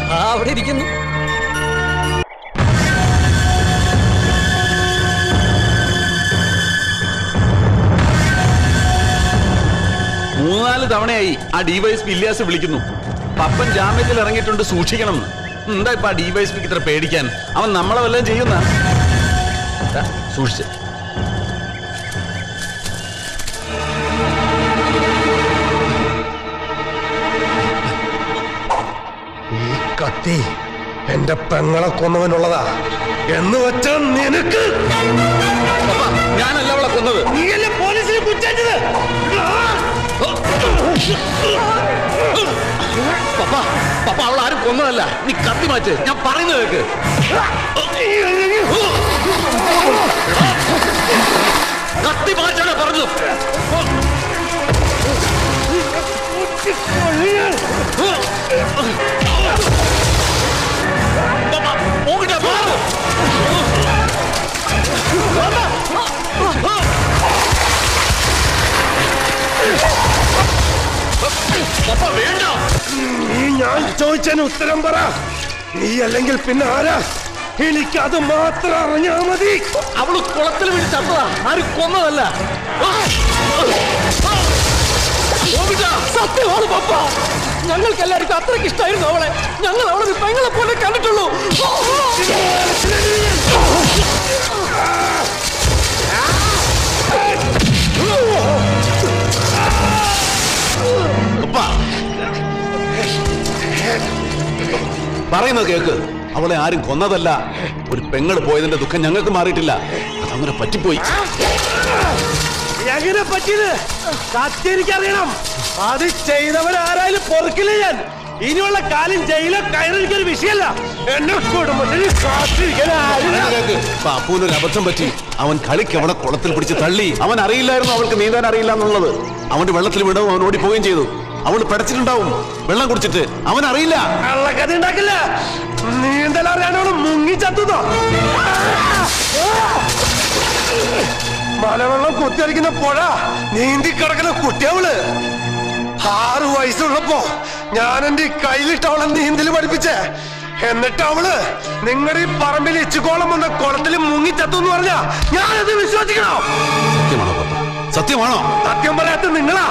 ആ അവിടെ ഇരിക്കുന്നു മൂന്നാല് തവണയായി ആ ഡിവൈഎസ്പി ഇല്യാസ് വിളിക്കുന്നു പപ്പൻ ജാമ്യത്തിൽ ഇറങ്ങിയിട്ടുണ്ട് സൂക്ഷിക്കണം എന്താ ഇപ്പൊ ആ ഡിവൈഎസ്പിക്ക് ഇത്ര പേടിക്കാൻ അവൻ നമ്മളെ വല്ലതും ചെയ്യുന്ന ദാ, സൂക്ഷിച്ച് ഈ കത്തി എന്റെ പെങ്ങളെ കൊന്നവനുള്ളതാ എന്ന് വെച്ചാ നിനക്ക് പപ്പ, ഞാനല്ല അവളെ കൊന്നത് നീയല്ലേ പോലീസിനെ കുറ്റേറ്റത് പപ്പ പപ്പ അവൾ ആരും കൊന്നതല്ല നീ കത്തി മാറ്റ് ഞാൻ പറയുന്നത് കേക്ക് കത്തി മാറ്റാനാ പറഞ്ഞു പപ്പ, പോകട്ടെ, മാറ്. പപ്പ വേണ്ട നീ ഞാൻ ചോദിച്ചതിന് ഉത്തരം പറ നീ അല്ലെങ്കിൽ പിന്നെ ആരാ എനിക്കത് മാത്രം അറിഞ്ഞാ മതി അവള് കുളത്തിൽ വീട് ചത്തതാ ആരും കൊന്നതല്ല സത്യമാണ് പപ്പ ഞങ്ങൾക്ക് എല്ലാവർക്കും അത്രയ്ക്ക് ഇഷ്ടമായിരുന്നു അവളെ ഞങ്ങൾ അവളെ ഒരു പെങ്ങളെ പോലെ കണ്ടിട്ടുള്ളൂ ഉപ്പ. പറയുന്നത് കേക്ക് അവളെ ആരും കൊന്നതല്ല ഒരു പെങ്ങള് പോയതിന്റെ ദുഃഖം ഞങ്ങൾക്ക് മാറിയിട്ടില്ല അതങ്ങനെ പറ്റിപ്പോയി എങ്ങനെ പറ്റിയത് കത്തി എനിക്കറിയണം അത് ചെയ്തവരാരായാലും പൊറുക്കില്ല ഞാൻ ഇനിയുള്ള കാലം ജയിലോ കയറിയിരിക്കുന്ന ഒരു വിഷയമല്ല എന്നെ കുടുംബത്തിന് കാത്തിരിക്കാൻ ആരുമില്ല. കേക്ക് അപ്പൂനൊരു അബദ്ധം പറ്റി അവൻ കളിക്ക് അവളെ കുളത്തിൽ പിടിച്ച് തള്ളി അവൻ അറിയില്ലായിരുന്നു അവൾക്ക് നീന്താൻ അറിയില്ല എന്നുള്ളത് അവന്റെ വെള്ളത്തിൽ വിടവും അവൻ ഓടി പോവുകയും ചെയ്തു അവൾ പിടച്ചിട്ടുണ്ടാവും വെള്ളം കുടിച്ചിട്ട് അവൻ അറിയില്ല കള്ളക്കഥ ഉണ്ടാക്കില്ല നീന്തൽ അറിയാനോട് മുങ്ങി ചത്തുന്നോ മലവെള്ളം കുത്തിയടിക്കുന്ന പുഴ നീന്തി കിടക്കുന്ന കുട്ടിയവള് ആറു വയസ്സുള്ളപ്പോ ഞാൻ എന്റെ ഈ കയ്യിലിട്ട് അവളെ നീന്തൽ പഠിപ്പിച്ചേ എന്നിട്ട് അവള് നിങ്ങളുടെ ഈ പറമ്പിൽ ഇച്ചുകോളം വന്ന കുളത്തിൽ മുങ്ങി ചത്തു എന്ന് പറഞ്ഞാ ഞാനത് വിശ്വസിക്കണോ സത്യമാണോ പപ്പ സത്യമാണോ സത്യം പറയാത്ത നിങ്ങളാ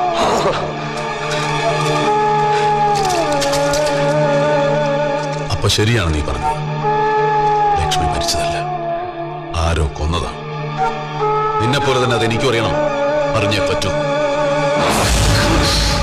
അപ്പൊ ശരിയാണ് നീ പറഞ്ഞത് ലക്ഷ്മി മരിച്ചതല്ല ആരോ കൊന്നതാണ് നിന്നെ പോലെ തന്നെ അത് എനിക്കും അറിയണം അറിഞ്ഞേ പറ്റൂ